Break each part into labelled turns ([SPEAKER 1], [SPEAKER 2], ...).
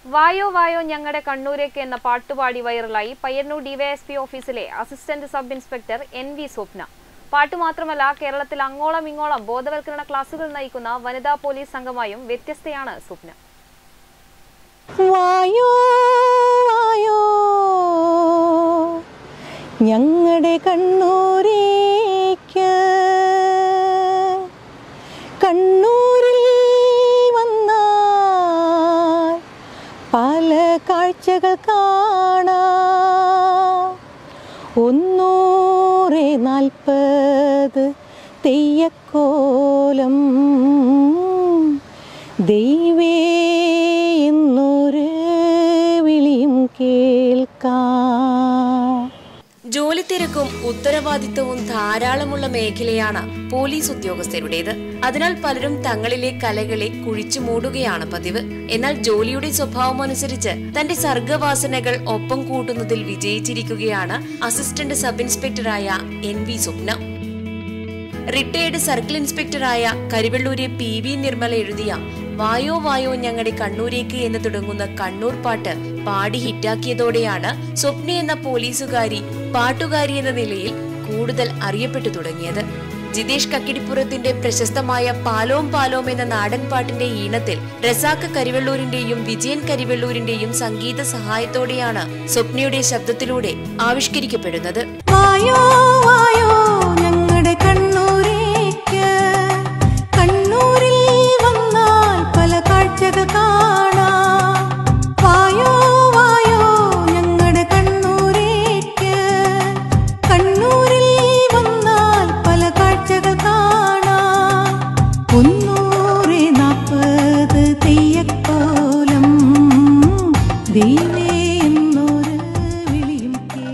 [SPEAKER 1] വായോ വായോ ഞങ്ങളുടെ കണ്ണൂരേക്ക് എന്ന പാട്ടുപാടി വൈറലായി പയ്യന്നൂർ ഡിവൈഎസ്പി ഓഫീസിലെ assistant sub inspector N V Swapna പാട്ട് മാത്രമല്ല കേരളത്തിൽ അങ്ങോളം ഇങ്ങോളം ബോധവൽക്കരണ ക്ലാസുകൾ നയിക്കുന്ന വനിതാ പോലീസ് സംഘമായും വ്യത്യസ്തയാണ് സ്വപ്ന
[SPEAKER 2] വായോ വായോ ഞങ്ങളുടെ കണ്ണൂരേക്ക് കണ്ണൂരിൽ വന്നാൽ പല കാഴ്ചകൾ കാണാം ഒന്നൂറെ നാൽപ്പത് തെയ്യക്കോലം ദൈവേ എന്നൊരു വിളിയും കേൾക്കാം
[SPEAKER 3] ജോലി തിരക്കും ഉത്തരവാദിത്തവും ധാരാളമുള്ള മേഖലയാണ് പോലീസ് ഉദ്യോഗസ്ഥരുടേത് അതിനാൽ പലരും തങ്ങളിലെ കലകളെ കുഴിച്ചു മൂടുകയാണ് പതിവ് എന്നാൽ ജോലിയുടെ സ്വഭാവം അനുസരിച്ച് തന്റെ സർഗവാസനകൾ ഒപ്പം കൂട്ടുന്നതിൽ വിജയിച്ചിരിക്കുകയാണ് അസിസ്റ്റന്റ് സബ് ഇൻസ്പെക്ടറായ N V Swapna retired circle ഇൻസ്പെക്ടറായ കരിവെള്ളൂരെ പി വി നിർമ്മല എഴുതിയ വായോ വായോ ഞങ്ങളുടെ കണ്ണൂരേക്ക് എന്ന് തുടങ്ങുന്ന കണ്ണൂർ പാട്ട് പാടി ഹിറ്റാക്കിയതോടെയാണ് സ്വപ്ന എന്ന പോലീസുകാരി പാട്ടുകാരി എന്ന നിലയിൽ കൂടുതൽ അറിയപ്പെട്ടു തുടങ്ങിയത് ജിതേഷ് കക്കിടിപ്പുറത്തിന്റെ പ്രശസ്തമായ പാലോം പാലോം എന്ന നാടൻ പാട്ടിന്റെ ഈണത്തിൽ റസാക്ക് കരിവെള്ളൂരിന്റെയും വിജയൻ കരിവെള്ളൂരിന്റെയും സംഗീത സഹായത്തോടെയാണ് സ്വപ്നയുടെ ശബ്ദത്തിലൂടെ ആവിഷ്കരിക്കപ്പെടുന്നത്
[SPEAKER 2] വായോ വായോ ഞങ്ങളുടെ കണ്ണൂരേക്ക് കണ്ണൂരിൽ വന്നാൽ പല കാഴ്ചകൾ കാണാം വായോ വായോ ഞങ്ങളുടെ കണ്ണൂരേക്ക് കണ്ണൂരിൽ വന്നാൽ പല കാഴ്ചകൾ കാണാം ഒന്നൂറെ നാൽപ്പത് തെയ്യക്കോലം ദൈവേ എന്നൊരു വിളിയും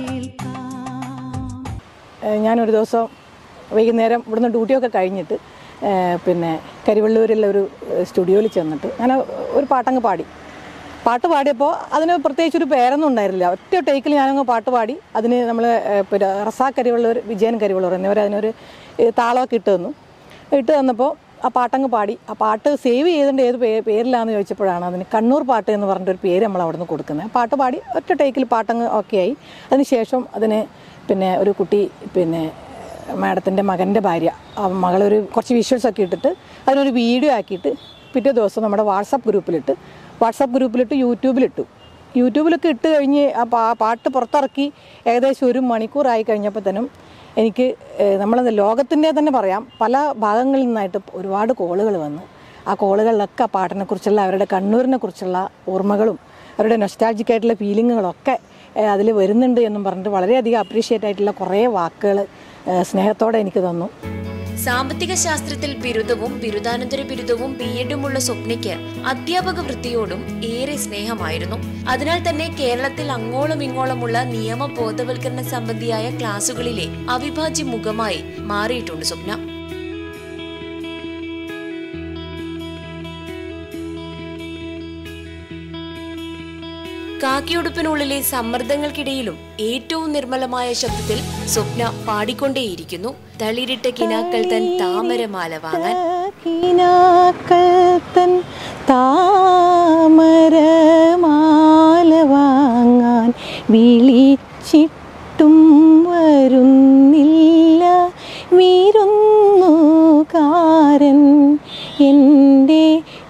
[SPEAKER 2] കേൾക്കാം ഏഹ് ഞാനൊരു ദിവസം വൈകുന്നേരം ഇവിടുന്ന് ഡ്യൂട്ടിയൊക്കെ കഴിഞ്ഞിട്ട് ഏഹ് പിന്നെ കരിവള്ളൂരിലെ ഒരു ഏഹ് സ്റ്റുഡിയോയിൽ ചെന്നിട്ട് ഞാൻ ഒരു പാട്ടങ്ങ് പാടി പാട്ട് പാടിയപ്പോൾ അതിന് പ്രത്യേകിച്ച് ഒരു പേരൊന്നും ഉണ്ടായിരുന്നില്ല ഒറ്റ ടേക്കിൽ ഞാനങ്ങ് പാട്ട് പാടി അതിന് നമ്മൾ പിന്നെ റസാഖ് കരിവള്ളൂർ വിജയൻ കരിവള്ളൂർ എന്നിവർ അതിനൊരു ഏഹ് താളമൊക്കെ ഇട്ട് തന്നു ഇട്ട് തന്നപ്പോൾ ആ പാട്ടങ്ങ് പാടി ആ പാട്ട് സേവ് ചെയ്തിട്ട് ഏത് പേ പേരിലാണെന്ന് ചോദിച്ചപ്പോഴാണ് അതിന് കണ്ണൂർ പാട്ട് എന്ന് പറഞ്ഞിട്ടൊരു പേര് നമ്മൾ അവിടെ നിന്ന് കൊടുക്കുന്നത് ആ പാട്ട് പാടി ഒറ്റ ടേക്കിൽ പാട്ടങ്ങ് ഓക്കെ ആയി അതിനുശേഷം അതിന് പിന്നെ ഒരു കുട്ടി പിന്നെ മാഡത്തിൻ്റെ മകൻ്റെ ഭാര്യ ആ മകളൊരു കുറച്ച് വിഷ്വൽസ് ഒക്കെ ഇട്ടിട്ട് അതിനൊരു വീഡിയോ ആക്കിയിട്ട് പിറ്റേ ദിവസം നമ്മുടെ വാട്സപ്പ് ഗ്രൂപ്പിലിട്ട് വാട്സപ്പ് ഗ്രൂപ്പിലിട്ട് യൂട്യൂബിലിട്ടു യൂട്യൂബിലൊക്കെ ഇട്ട് കഴിഞ്ഞ് ആ പാ- പാട്ട് പുറത്തിറക്കി ഏകദേശം ഒരു മണിക്കൂറായി കഴിഞ്ഞപ്പോൾ തന്നെ എനിക്ക് നമ്മൾ ലോകത്തിൻ്റെ തന്നെ പറയാം പല ഭാഗങ്ങളിൽ നിന്നായിട്ട് ഒരുപാട് കോളുകൾ വന്ന് ആ കോളുകളിലൊക്കെ ആ പാട്ടിനെക്കുറിച്ചുള്ള അവരുടെ കണ്ണൂരിനെ കുറിച്ചുള്ള ഓർമ്മകളും അവരുടെ നൊസ്റ്റാൾജിക് ആയിട്ടുള്ള ഫീലിങ്ങുകളൊക്കെ അതിൽ വരുന്നുണ്ട് എന്നും പറഞ്ഞിട്ട് വളരെയധികം അപ്രീഷിയേറ്റ് ആയിട്ടുള്ള കുറേ വാക്കുകൾ സ്നേഹത്തോടെ എനിക്ക് തന്നു
[SPEAKER 3] സാമ്പത്തിക ശാസ്ത്രത്തിൽ ബിരുദവും ബിരുദാനന്തര ബിരുദവും ബി എഡുമുള്ള സ്വപ്നയ്ക്ക് അധ്യാപക വൃത്തിയോടും ഏറെ സ്നേഹമായിരുന്നു അതിനാൽ തന്നെ കേരളത്തിൽ അങ്ങോളം ഇങ്ങോളമുള്ള നിയമ ബോധവൽക്കരണ സംബന്ധിയായ ക്ലാസുകളിലെ അവിഭാജ്യ മുഖമായി മാറിയിട്ടുണ്ട് സ്വപ്ന കാക്കിയുടുപ്പിനുള്ളിലെ സമ്മർദ്ദങ്ങൾക്കിടയിലും ഏറ്റവും നിർമ്മലമായ ശബ്ദത്തിൽ സ്വപ്ന പാടിക്കൊണ്ടേയിരിക്കുന്നു തളിരിട്ട കിനാക്കൾ തൻ താമരമാല വാങ്ങാൻ
[SPEAKER 2] കിനാക്കൾ തൻ താമരമാല വാങ്ങാൻ വിളിച്ചിട്ടും വരുന്നില്ല വിരുന്നുകാരൻ എൻ്റെ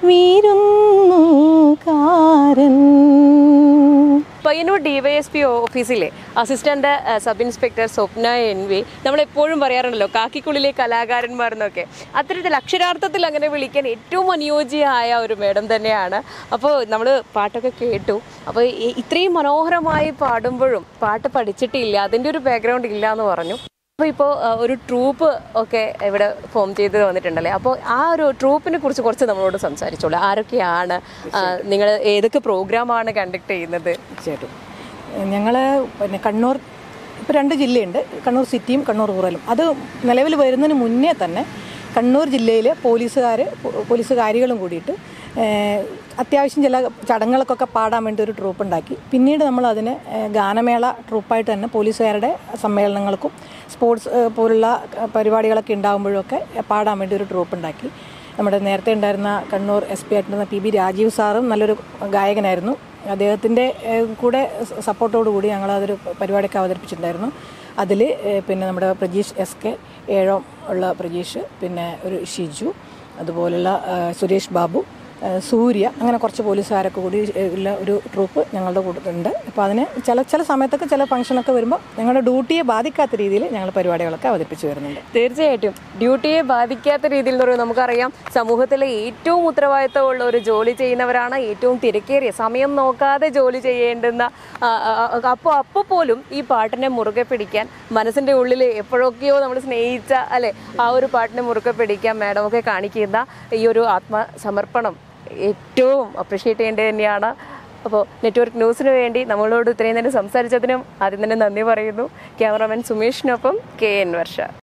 [SPEAKER 2] വിരുന്നുകാരൻ
[SPEAKER 1] പയ്യന്നൂർ ഡിവൈഎസ്പി ഓഫീസിലെ അസിസ്റ്റന്റ് ഏഹ്, sub inspector Swapna N V നമ്മൾ എപ്പോഴും പറയാറുണ്ടല്ലോ കാക്കിക്കുള്ളിലെ കലാകാരന്മാർ എന്നൊക്കെ അത്തരത്തിൽ അക്ഷരാർത്ഥത്തിൽ അങ്ങനെ വിളിക്കാൻ ഏറ്റവും അനുയോജ്യമായ ഒരു മേഡം തന്നെയാണ് അപ്പോൾ നമ്മൾ പാട്ടൊക്കെ കേട്ടു അപ്പോൾ ഈ- ഇത്രയും മനോഹരമായി പാടുമ്പോഴും പാട്ട് പഠിച്ചിട്ടില്ല അതിൻ്റെ ഒരു ബാക്ക്ഗ്രൗണ്ട് ഇല്ല എന്ന് പറഞ്ഞു അപ്പോൾ ഇപ്പോൾ ഒരു ട്രൂപ്പ് ഒക്കെ ഇവിടെ ഫോം ചെയ്ത് വന്നിട്ടുണ്ടല്ലേ അപ്പോൾ ആ ഒരു ട്രൂപ്പിനെ കുറിച്ച് കുറച്ച് നമ്മളോട് സംസാരിച്ചോളൂ ആരൊക്കെയാണ് നിങ്ങൾ ഏതൊക്കെ പ്രോഗ്രാമാണ് കണ്ടക്ട് ചെയ്യുന്നത്
[SPEAKER 2] തീർച്ചയായിട്ടും ഞങ്ങൾ പിന്നെ കണ്ണൂർ ഇപ്പോൾ രണ്ട് ജില്ലയുണ്ട് കണ്ണൂർ സിറ്റിയും കണ്ണൂർ റൂറലും അത് നിലവിൽ വരുന്നതിന് മുന്നേ തന്നെ കണ്ണൂർ ജില്ലയിൽ പോലീസുകാർ പോലീസുകാരികളും കൂടിയിട്ട് ഏഹ്, അത്യാവശ്യം ചില ചടങ്ങുകൾക്കൊക്കെ പാടാൻ വേണ്ടി ഒരു ട്രൂപ്പ് ഉണ്ടാക്കി പിന്നീട് നമ്മൾ അതിന് ഏഹ്, ഗാനമേള ട്രൂപ്പായിട്ട് തന്നെ പോലീസുകാരുടെ സമ്മേളനങ്ങൾക്കും സ്പോർട്സ് ഏഹ്, പോലുള്ള പരിപാടികളൊക്കെ ഉണ്ടാകുമ്പോഴൊക്കെ പാടാൻ വേണ്ടി ഒരു ട്രൂപ്പ് ഉണ്ടാക്കി നമ്മുടെ നേരത്തെ ഉണ്ടായിരുന്ന കണ്ണൂർ എസ് പി ആയിട്ടുള്ള പി ബി രാജീവ് സാറും നല്ലൊരു ഗായകനായിരുന്നു അദ്ദേഹത്തിൻ്റെ കൂടെ സപ്പോർട്ടോടു കൂടി ഞങ്ങൾ അതൊരു പരിപാടിയൊക്കെ അവതരിപ്പിച്ചിട്ടുണ്ടായിരുന്നു അതിൽ പിന്നെ നമ്മുടെ പ്രജീഷ് എസ് കെ ഏഴോം ഉള്ള പ്രജീഷ് പിന്നെ ഒരു ഷിജു അതുപോലുള്ള ആ, സുരേഷ് ബാബു ആ, സൂര്യ അങ്ങനെ കുറച്ച് പോലീസുകാരൊക്കെ കൂടി ഉള്ള ഒരു ട്രൂപ്പ് ഞങ്ങളുടെ കൂട്ടത്തിലുണ്ട് അപ്പോൾ അതിന് ചില ചില സമയത്തൊക്കെ ചില ഫംഗ്ഷനൊക്കെ വരുമ്പോൾ ഞങ്ങളുടെ ഡ്യൂട്ടിയെ ബാധിക്കാത്ത രീതിയിൽ ഞങ്ങൾ പരിപാടികളൊക്കെ അവതരിപ്പിച്ച് വരുന്നുണ്ട്
[SPEAKER 1] തീർച്ചയായിട്ടും ഡ്യൂട്ടിയെ ബാധിക്കാത്ത രീതിയിൽ എന്ന് പറയുന്നത് നമുക്കറിയാം സമൂഹത്തിലെ ഏറ്റവും ഉത്തരവാദിത്തമുള്ള ഒരു ജോലി ചെയ്യുന്നവരാണ് ഏറ്റവും തിരക്കേറിയ സമയം നോക്കാതെ ജോലി ചെയ്യേണ്ടുന്ന അപ്പോൾ അപ്പോൾ പോലും ഈ പാട്ടിനെ മുറുകെ പിടിക്കാൻ മനസ്സിൻ്റെ ഉള്ളിൽ എപ്പോഴൊക്കെയോ നമ്മൾ സ്നേഹിച്ച അല്ലെ ആ ഒരു പാട്ടിനെ മുറുകെ പിടിക്കാൻ മാഡം ഒക്കെ കാണിക്കുന്ന ഈ ഒരു ആത്മസമർപ്പണം ഏറ്റവും അപ്രിഷ്യേറ്റ് ചെയ്യേണ്ടത് തന്നെയാണ് അപ്പോൾ നെറ്റ്വർക്ക് ന്യൂസിന് വേണ്ടി നമ്മളോട് ഇത്രയും നേരം സംസാരിച്ചതിനും ആദ്യം തന്നെ നന്ദി പറയുന്നു ക്യാമറാമാൻ സുമേഷിനൊപ്പം കെ എൻ വർഷ